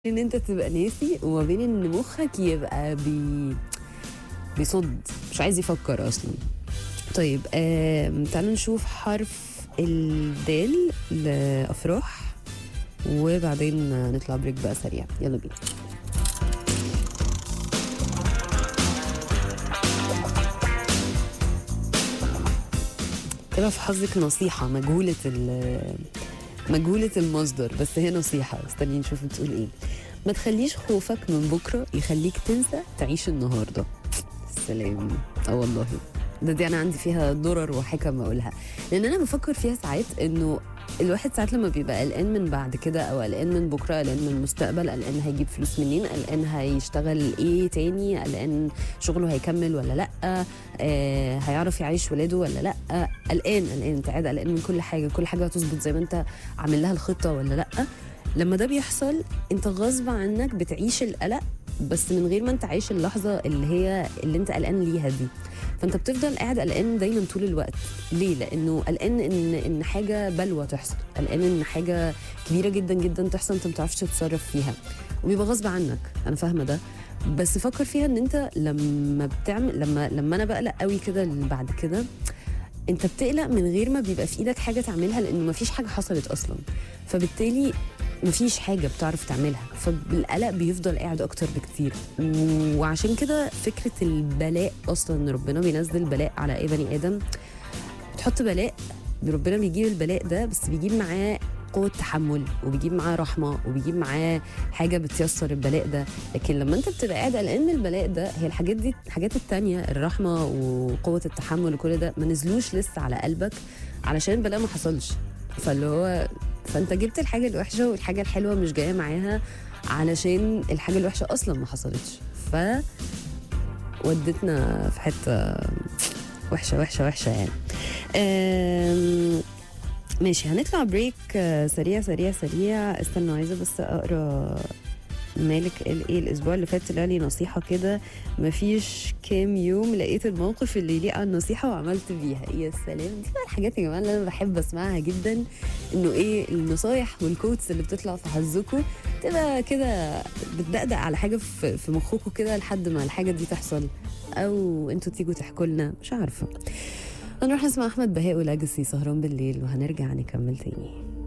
ان انت تبقى ناسي وما بين ان مخك يبقى بي بيصد مش عايز يفكر اصلا طيب آم، تعالوا نشوف حرف الدال لافراح وبعدين نطلع بريك بقى سريع يلا بينا طلع في حظك نصيحة مجهولة ال مجهولة المصدر بس هي نصيحة استني نشوف بتقول ايه ما تخليش خوفك من بكرة يخليك تنسى تعيش النهاردة سلام اه والله ده دي انا عندي فيها درر وحكم اقولها لان انا بفكر فيها ساعات انه الواحد ساعات لما بيبقى قلقان من بعد كده او قلقان من بكره قلقان من المستقبل قلقان هيجيب فلوس منين قلقان هيشتغل ايه تاني قلقان شغله هيكمل ولا لا آه هيعرف يعيش ولاده ولا لا قلقان قلقان انت قاعد قلقان من كل حاجه كل حاجه هتظبط زي ما انت عامل لها الخطه ولا لا لما ده بيحصل انت غصب عنك بتعيش القلق بس من غير ما انت عايش اللحظه اللي هي اللي انت قلقان ليها دي فانت بتفضل قاعد قلقان دايما طول الوقت ليه لانه قلقان ان ان حاجه بلوى تحصل قلقان ان حاجه كبيره جدا جدا تحصل انت ما بتعرفش تتصرف فيها وبيبقى غصب عنك انا فاهمه ده بس فكر فيها ان انت لما بتعمل لما لما انا بقلق قوي كده بعد كده انت بتقلق من غير ما بيبقى في ايدك حاجه تعملها لانه ما فيش حاجه حصلت اصلا فبالتالي مفيش حاجه بتعرف تعملها فالقلق بيفضل قاعد اكتر بكتير وعشان كده فكره البلاء اصلا ان ربنا بينزل بلاء على اي بني ادم بتحط بلاء ربنا بيجيب البلاء ده بس بيجيب معاه قوة تحمل وبيجيب معاه رحمة وبيجيب معاه حاجة بتيسر البلاء ده لكن لما انت بتبقى قاعد قلقان من البلاء ده هي الحاجات دي الحاجات التانية الرحمة وقوة التحمل وكل ده ما نزلوش لسه على قلبك علشان البلاء ما حصلش فاللي هو فانت جبت الحاجة الوحشة والحاجة الحلوة مش جاية معاها علشان الحاجة الوحشة أصلا ما حصلتش ف ودتنا في حتة وحشة وحشة وحشة يعني أم... ماشي هنطلع بريك آه، سريع سريع سريع استنى عايزة بس أقرأ مالك قال ايه الاسبوع اللي فات طلع لي نصيحه كده مفيش كام يوم لقيت الموقف اللي يليق على النصيحه وعملت بيها يا سلام دي بقى الحاجات يا جماعه اللي انا بحب اسمعها جدا انه ايه النصايح والكوتس اللي بتطلع في حظكم تبقى كده بتدقدق على حاجه في في مخكم كده لحد ما الحاجه دي تحصل او انتوا تيجوا تحكوا لنا مش عارفه هنروح نسمع احمد بهاء ولاجسي سهران بالليل وهنرجع نكمل تاني